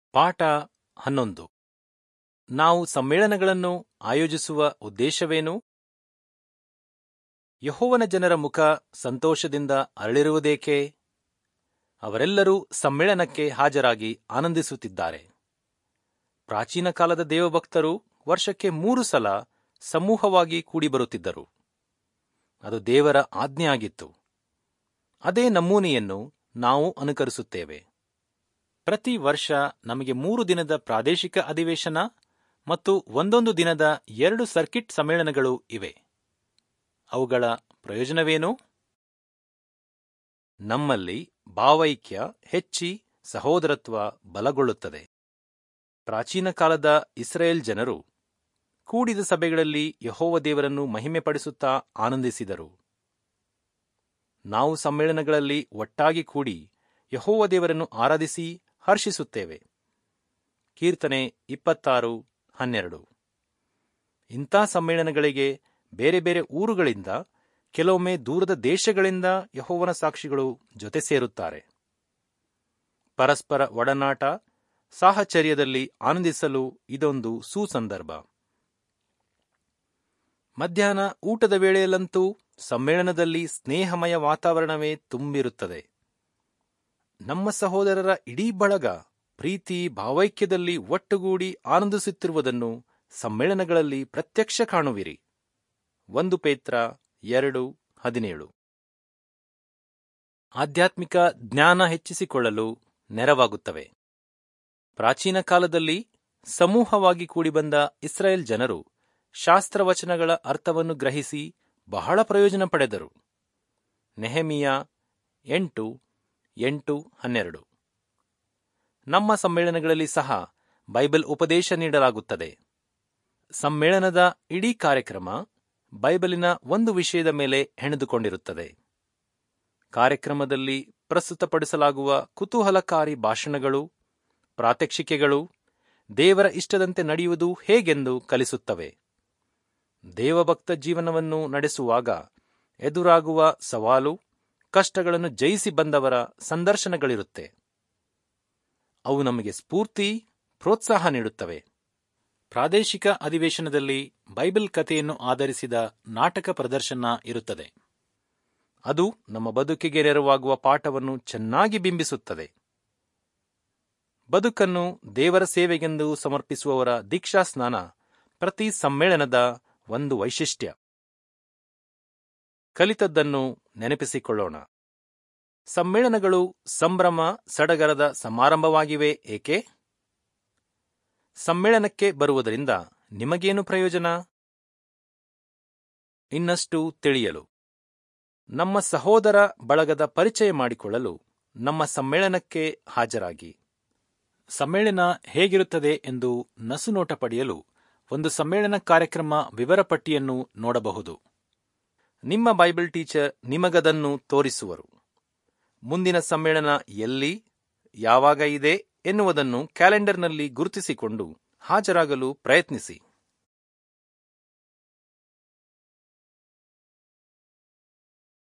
ಪಾಠ ಹನ್ನೊಂದು ನಾವು ಸಮ್ಮೇಳನಗಳನ್ನು ಆಯೋಜಿಸುವ ಉದ್ದೇಶವೇನು ಯಹೋವನ ಜನರ ಮುಖ ಸಂತೋಷದಿಂದ ಅರಳಿರುವುದೇಕೆ ಅವರೆಲ್ಲರೂ ಸಮ್ಮೇಳನಕ್ಕೆ ಹಾಜರಾಗಿ ಆನಂದಿಸುತ್ತಿದ್ದಾರೆ ಪ್ರಾಚೀನ ಕಾಲದ ದೇವಭಕ್ತರು ವರ್ಷಕ್ಕೆ ಮೂರು ಸಲ ಸಮೂಹವಾಗಿ ಕೂಡಿಬರುತ್ತಿದ್ದರು ಅದು ದೇವರ ಆಜ್ಞೆಯಾಗಿತ್ತು ಅದೇ ನಮೂನೆಯನ್ನು ನಾವು ಅನುಕರಿಸುತ್ತೇವೆ ಪ್ರತಿ ವರ್ಷ ನಮಗೆ ಮೂರು ದಿನದ ಪ್ರಾದೇಶಿಕ ಅಧಿವೇಶನ ಮತ್ತು ಒಂದೊಂದು ದಿನದ ಎರಡು ಸರ್ಕಿಟ್ ಸಮ್ಮೇಳನಗಳು ಇವೆ ಅವುಗಳ ಪ್ರಯೋಜನವೇನು ನಮ್ಮಲ್ಲಿ ಭಾವೈಕ್ಯ ಹೆಚ್ಚಿ ಸಹೋದರತ್ವ ಬಲಗೊಳ್ಳುತ್ತದೆ ಪ್ರಾಚೀನ ಕಾಲದ ಇಸ್ರೇಲ್ ಜನರು ಕೂಡಿದ ಸಭೆಗಳಲ್ಲಿ ಯಹೋವ ದೇವರನ್ನು ಮಹಿಮೆಪಡಿಸುತ್ತಾ ಆನಂದಿಸಿದರು ನಾವು ಸಮ್ಮೇಳನಗಳಲ್ಲಿ ಒಟ್ಟಾಗಿ ಕೂಡಿ ಯಹೋವ ದೇವರನ್ನು ಆರಾಧಿಸಿ ಹರ್ಷಿಸುತ್ತೇವೆ ಕೀರ್ತನೆ ಇಪ್ಪತ್ತಾರು ಹನ್ನೆರಡು ಇಂಥ ಸಮ್ಮೇಳನಗಳಿಗೆ ಬೇರೆ ಬೇರೆ ಊರುಗಳಿಂದ ಕೆಲವೊಮ್ಮೆ ದೂರದ ದೇಶಗಳಿಂದ ಯಹೋವನ ಸಾಕ್ಷಿಗಳು ಜೊತೆ ಸೇರುತ್ತಾರೆ ಪರಸ್ಪರ ಒಡನಾಟ ಸಾಹಚರ್ಯದಲ್ಲಿ ಆನಂದಿಸಲು ಇದೊಂದು ಸುಸಂದರ್ಭ ಮಧ್ಯಾಹ್ನ ಊಟದ ವೇಳೆಯಲ್ಲಂತೂ ಸಮ್ಮೇಳನದಲ್ಲಿ ಸ್ನೇಹಮಯ ವಾತಾವರಣವೇ ತುಂಬಿರುತ್ತದೆ ನಮ್ಮ ಸಹೋದರರ ಇಡೀ ಬಳಗ ಪ್ರೀತಿ ಭಾವೈಕ್ಯದಲ್ಲಿ ಒಟ್ಟುಗೂಡಿ ಆನಂದಿಸುತ್ತಿರುವುದನ್ನು ಸಮ್ಮೇಳನಗಳಲ್ಲಿ ಪ್ರತ್ಯಕ್ಷ ಕಾಣುವಿರಿ ಒಂದು ಪೇತ್ರ ಎರಡು ಹದಿನೇಳು ಆಧ್ಯಾತ್ಮಿಕ ಜ್ಞಾನ ಹೆಚ್ಚಿಸಿಕೊಳ್ಳಲು ನೆರವಾಗುತ್ತವೆ ಪ್ರಾಚೀನ ಕಾಲದಲ್ಲಿ ಸಮೂಹವಾಗಿ ಕೂಡಿಬಂದ ಇಸ್ರಾಯೇಲ್ ಜನರು ಶಾಸ್ತ್ರವಚನಗಳ ಅರ್ಥವನ್ನು ಗ್ರಹಿಸಿ ಬಹಳ ಪ್ರಯೋಜನ ಪಡೆದರು ನೆಹಮಿಯ ಎಂಟು ಎಂಟು ಹನ್ನೆರಡು ನಮ್ಮ ಸಮ್ಮೇಳನಗಳಲ್ಲಿ ಸಹ ಬೈಬಲ್ ಉಪದೇಶ ನೀಡಲಾಗುತ್ತದೆ ಸಮ್ಮೇಳನದ ಇಡೀ ಕಾರ್ಯಕ್ರಮ ಬೈಬಲಿನ ಒಂದು ವಿಷಯದ ಮೇಲೆ ಹೆಣೆದುಕೊಂಡಿರುತ್ತದೆ ಕಾರ್ಯಕ್ರಮದಲ್ಲಿ ಪ್ರಸ್ತುತಪಡಿಸಲಾಗುವ ಕುತೂಹಲಕಾರಿ ಭಾಷಣಗಳು ಪ್ರಾತ್ಯಕ್ಷಿಕೆಗಳು ದೇವರ ಇಷ್ಟದಂತೆ ನಡೆಯುವುದು ಹೇಗೆಂದು ಕಲಿಸುತ್ತವೆ ದೇವಭಕ್ತ ಜೀವನವನ್ನು ನಡೆಸುವಾಗ ಎದುರಾಗುವ ಸವಾಲು ಕಷ್ಟಗಳನ್ನು ಜಯಿಸಿ ಬಂದವರ ಸಂದರ್ಶನಗಳಿರುತ್ತೆ ಅವು ನಮಗೆ ಸ್ಫೂರ್ತಿ ಪ್ರೋತ್ಸಾಹ ನೀಡುತ್ತವೆ ಪ್ರಾದೇಶಿಕ ಅಧಿವೇಶನದಲ್ಲಿ ಬೈಬಲ್ ಕಥೆಯನ್ನು ಆಧರಿಸಿದ ನಾಟಕ ಪ್ರದರ್ಶನ ಇರುತ್ತದೆ ಅದು ನಮ್ಮ ಬದುಕಿಗೆ ನೆರವಾಗುವ ಪಾಠವನ್ನು ಚೆನ್ನಾಗಿ ಬಿಂಬಿಸುತ್ತದೆ ಬದುಕನ್ನು ದೇವರ ಸೇವೆಗೆಂದು ಸಮರ್ಪಿಸುವವರ ದೀಕ್ಷಾ ಸ್ನಾನ ಪ್ರತಿ ಸಮ್ಮೇಳನದ ಒಂದು ವೈಶಿಷ್ಟ್ಯ ಕಲಿತದ್ದನ್ನು ನೆನಪಿಸಿಕೊಳ್ಳೋಣ ಸಮ್ಮೇಳನಗಳು ಸಂಭ್ರಮ ಸಡಗರದ ಸಮಾರಂಭವಾಗಿವೆ ಏಕೆ ಸಮ್ಮೇಳನಕ್ಕೆ ಬರುವುದರಿಂದ ನಿಮಗೇನು ಪ್ರಯೋಜನ ಇನ್ನಷ್ಟು ತಿಳಿಯಲು ನಮ್ಮ ಸಹೋದರ ಬಳಗದ ಪರಿಚಯ ಮಾಡಿಕೊಳ್ಳಲು ನಮ್ಮ ಸಮ್ಮೇಳನಕ್ಕೆ ಹಾಜರಾಗಿ ಸಮ್ಮೇಳನ ಹೇಗಿರುತ್ತದೆ ಎಂದು ನಸುನೋಟ ಪಡೆಯಲು ಒಂದು ಸಮ್ಮೇಳನ ಕಾರ್ಯಕ್ರಮ ವಿವರ ಪಟ್ಟಿಯನ್ನು ನೋಡಬಹುದು ನಿಮ್ಮ ಬೈಬಲ್ ಟೀಚರ್ ನಿಮಗದನ್ನು ತೋರಿಸುವರು ಮುಂದಿನ ಸಮ್ಮೇಳನ ಎಲ್ಲಿ ಯಾವಾಗ ಇದೆ ಎನ್ನುವುದನ್ನು ಕ್ಯಾಲೆಂಡರ್ನಲ್ಲಿ ಗುರುತಿಸಿಕೊಂಡು ಹಾಜರಾಗಲು ಪ್ರಯತ್ನಿಸಿ